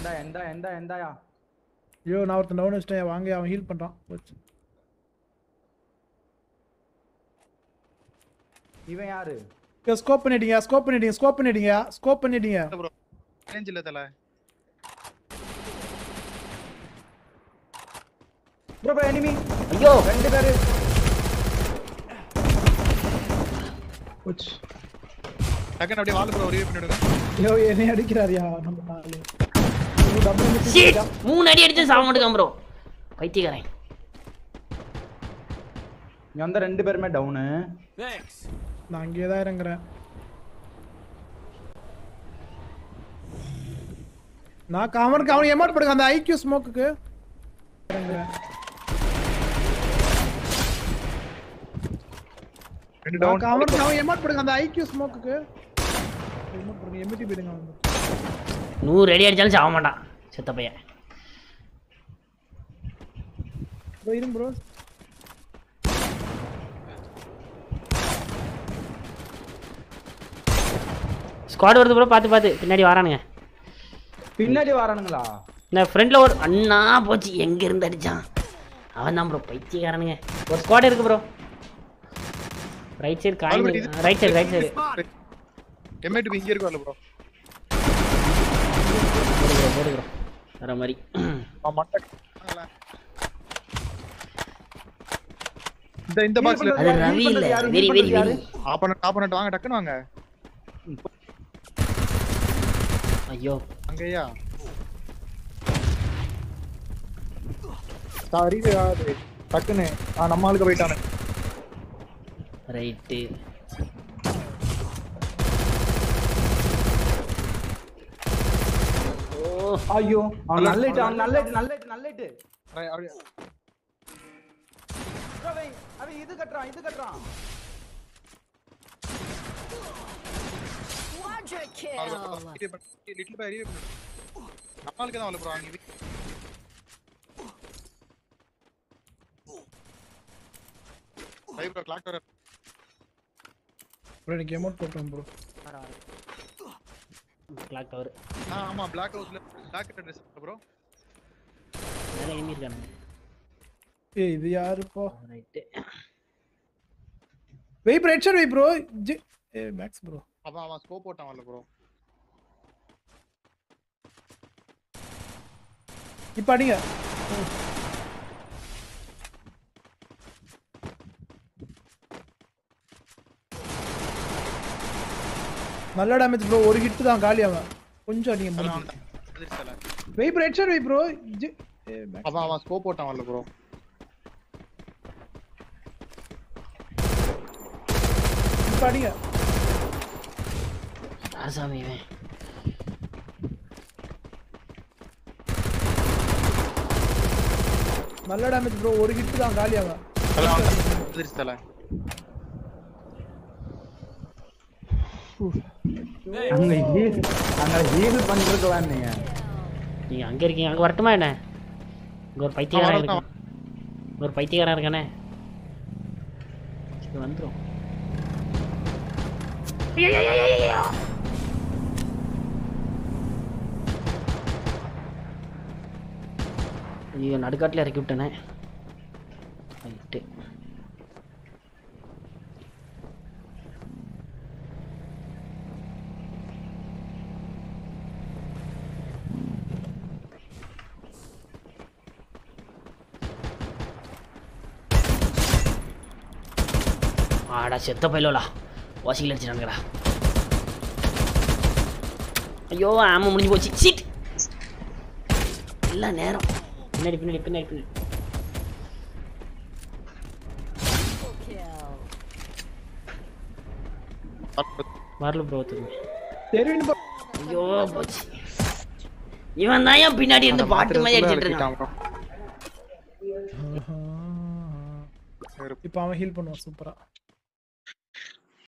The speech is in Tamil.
எந்தா எந்தா எந்தா எந்தாயா ஐயோ நான் ஒருத்தன் டவுன் வச்சிட்டேன் வாங்க அவன் ஹீல் பண்றான் போச்சு. இவன் யாரு ஐயோ ஸ்கோப் பண்ணிட்டீங்க ஸ்கோப் பண்ணிட்டீங்க ஸ்கோப் பண்ணிட்டீங்க ஸ்கோப் பண்ணிட்டீங்க ப்ரோ ரேஞ்ச் இல்ல தல ப்ரோ ப்ரோ எனிமி ஐயோ ரெண்டு பேரு போச்சு டக்குன்னு அப்படியே வால் ப்ரோ ரிவ்யூ பண்ணிடுங்க ஐயோ என்னை அடிக்கிறாரியா நம்ம நாலு டபுள் ஷிட் மூணு அடி அடிச்சு சாக மாட்டேங்க ப்ரோ பைத்தியக்காரன் இங்க வந்த ரெண்டு பேருமே டவுனு நான் அங்கேயே தான் இறங்குறேன் நான் அவனுக்கு அவன் எமௌண்ட் போடுங்க அந்த ஐக்யூ ஸ்மோக்குக்கு இறங்குறேன் ரெண்டு டவுன் நான் அவனுக்கு அவன் எமௌண்ட் போடுங்க அந்த ஐக்யூ ஸ்மோக்குக்கு எமௌண்ட் போடுங்க எம்டி போயிடுங்க அவன் நூறு அடி அடிச்சாலும் சாக மாட்டான் செத்த பையன் ப்ரோ இருங்க ப்ரோ ஸ்குவாட் வருது ப்ரோ பார்த்து பார்த்து பின்னாடி வரானுங்க பின்னாடி வரானுங்களா இந்த ஃப்ரண்ட்ல ஒரு அண்ணா போச்சு எங்க இருந்து அடிச்சான் அவன் தான் ப்ரோ பைத்தியக்காரனுங்க ஒரு ஸ்குவாட் இருக்கு bro right side coin right side right side MA இங்க இருக்கு வரல ப்ரோ போடு ப்ரோ போடு ப்ரோ வர மாதிரி ஆ மண்டை இந்த இந்த பாக்ஸ்ல அது ரவி இல்ல very very very opponent opponent வாங்க டக்குன்னு வாங்க ஐயோ அங்கய்யா சாரி டக்குன்னு ஆ நம்ம ஆளுக்கு போயிட்டானு ரைட்டு ஓ ஐயோ அவன் நல்லிட்டு அவன் நல்லிட்டு நல்லிட்டு நல்லிட்டு அரை- அப்படியே ப்ரோ அவன் அவன் இது கட்டுறான் இது கட்டுறான் Quadra kill. லிட்டில் பை ரீவே பண்ணு நம்ம ஆளுக்கு தான் வரல ப்ரோ அங்க bye bro clock tower bro எனக்கு எமௌண்ட் போட்டோம் ப்ரோ கிளாக் டவர் ஆ ஆமா பிளாக் ஹவுஸ்ல பிளாக் ட்ரெஸ் ப்ரோ மேலே எண்ணி இருக்கானுங்க ஏய் இது யாருப்பா ரைட்டு வெய் ப்ரோ ஹெட்ஷாட் வெய் ப்ரோ ஏ மேக்ஸ் ப்ரோ அவன் அவன் ஸ்கோப் போட்டான் வரல ப்ரோ இப்போ அடிங்க நல்ல டேமேஜ் ப்ரோ ஒரு ஹிட் தான் காலி அவன் கொஞ்சம் அடிங்க முடிஞ்சு அதிர்ச்சல வெய் ப்ரோ ஹெட்ஷாட் வெய் ப்ரோ ஏ மேக்ஸ் அவன் அவன் ஸ்கோப் போட்டான் வரல ப்ரோ இப்போ அடிங்க ஆசாமி இவன் நல்ல டேமேஜ் ப்ரோ ஒரு ஹிட் தான் காலி அவன் அதிர்ச்சல அங்க ஹீல் அங்க ஹீல் பண்றதுலாம் நீங்க நீங்க அங்க இருக்கீங்க அங்க வரட்டுமா என்ன இங்க ஒரு பைத்தியக்காரன் இருக்கு இங்க ஒரு பைத்தியக்காரன் இருக்கானே சரி வந்துரும் ஐயோ, ஐயோ, ஐயோ, ஐயோ. ஐயோ நடுக்காட்டில் இறக்கி விட்டேனே ரைட்டு ஆடா செத்த பயிலோலா வாசிக்கல அடிச்சிட்டானுங்கடா ஐயோ ஆமாம் முடிஞ்சு போச்சு சீட் எல்லாம் நேரம் பின்னாடி பின்னாடி பின்னாடி பின்னாடி Kill. வரல ப்ரோ திரும்பி தெரியும் bro. ஐயோ போச்சு இவன் தான் ஏன் பின்னாடி இருந்து பாட்டு மாதிரி அடிச்சிட்டு இருக்கான் இப்போ அவன் ஹீல் பண்ணுவான் சூப்பரா